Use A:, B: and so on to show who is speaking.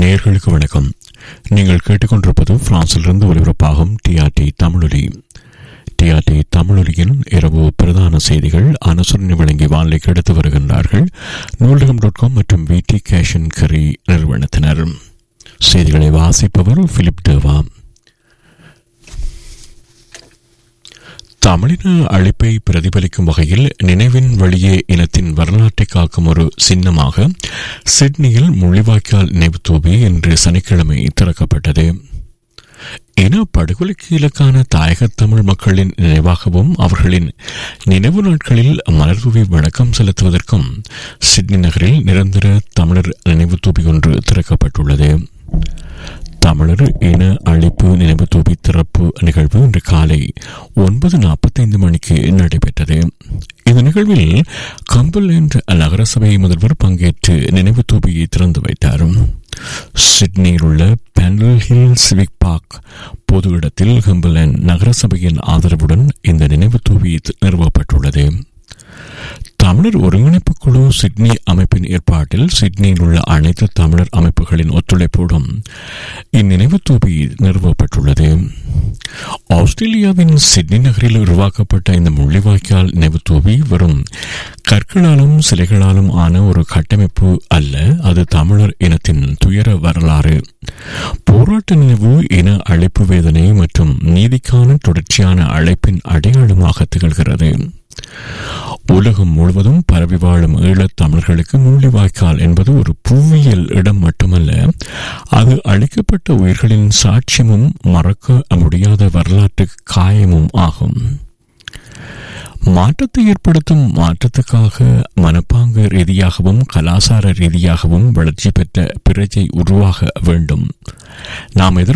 A: நேர்களுக்கு வணக்கம் நீங்கள் கேட்டுக்கொண்டிருப்பது பிரான்சிலிருந்து ஒலிபரப்பாகும் டிஆர்டி தமிழொலி டிஆர்டி தமிழொலியின் இரவு பிரதான செய்திகள் அனுசரணை வழங்கி வானிலைக்கு எடுத்து வருகின்றார்கள் நூலகம் டாட் காம் மற்றும் விடி கேஷன் கரி நிறுவனத்தினர் செய்திகளை வாசிப்பவர் பிலிப் தேவா தமிழின அழிப்பை பிரதிபலிக்கும் வகையில் நினைவின் வழியே இனத்தின் வரலாற்றை காக்கும் ஒரு சின்னமாக சிட்னியில் முள்ளிவாய்க்கால் நினைவு தூபி இன்று சனிக்கிழமை திறக்கப்பட்டது இன படுகொலைக்கு இலக்கான தாயக தமிழ் மக்களின் நினைவாகவும் அவர்களின் நினைவு நாட்களில் மலர்தூவி வணக்கம் செலுத்துவதற்கும் சிட்னி நகரில் நிரந்தர தமிழர் நினைவு தூபி ஒன்று திறக்கப்பட்டுள்ளது தமிழர் இன அழிப்பு நினைவு தூபி திறப்பு நிகழ்வு இன்று காலை ஒன்பது நாற்பத்தைந்து மணிக்கு நடைபெற்றது இந்த நிகழ்வில் கம்பலேண்ட் நகரசபை முதல்வர் பங்கேற்று நினைவு தூபியை திறந்து வைத்தார் சிட்னியில் உள்ள பெண்டல் ஹில் சிவிக் பார்க் பொது இடத்தில் கம்பலேண்ட் நகரசபையின் ஆதரவுடன் இந்த நினைவு தூபி நிறுவப்பட்டுள்ளது தமிழர் ஒருங்கிணைப்பு குழு சிட்னி அமைப்பின் ஏற்பாட்டில் சிட்னியில் உள்ள அனைத்து தமிழர் அமைப்புகளின் ஒத்துழைப்போடும் இந்நினைவு தூபி நிறுவப்பட்டுள்ளது ஆஸ்திரேலியாவின் சிட்னி நகரில் உருவாக்கப்பட்ட இந்த முள்ளிவாய்க்கால் நினைவு தூபி வெறும் கற்களாலும் சிலைகளாலும் ஆன ஒரு கட்டமைப்பு அல்ல அது தமிழர் இனத்தின் துயர வரலாறு போராட்ட நினைவு இன அழைப்பு வேதனை மற்றும் நீதிக்கான தொடர்ச்சியான அழைப்பின் அடையாளமாக திகழ்கிறது உலகம் முழுவதும் பரவி வாழும் ஈழத் தமிழர்களுக்கு முள்ளிவாய்க்கால் என்பது ஒரு புவியியல் இடம் மட்டுமல்ல அது அளிக்கப்பட்ட உயிர்களின் சாட்சியமும் மறக்க முடியாத வரலாற்று காயமும் ஆகும் மாற்றத்தை ஏற்படுத்தும் மாற்றத்துக்காக மனப்பாங்கு ரீதியாகவும் கலாசார ரீதியாகவும் வளர்ச்சி பெற்ற பிரஜை உருவாக வேண்டும் நாம் எதிர்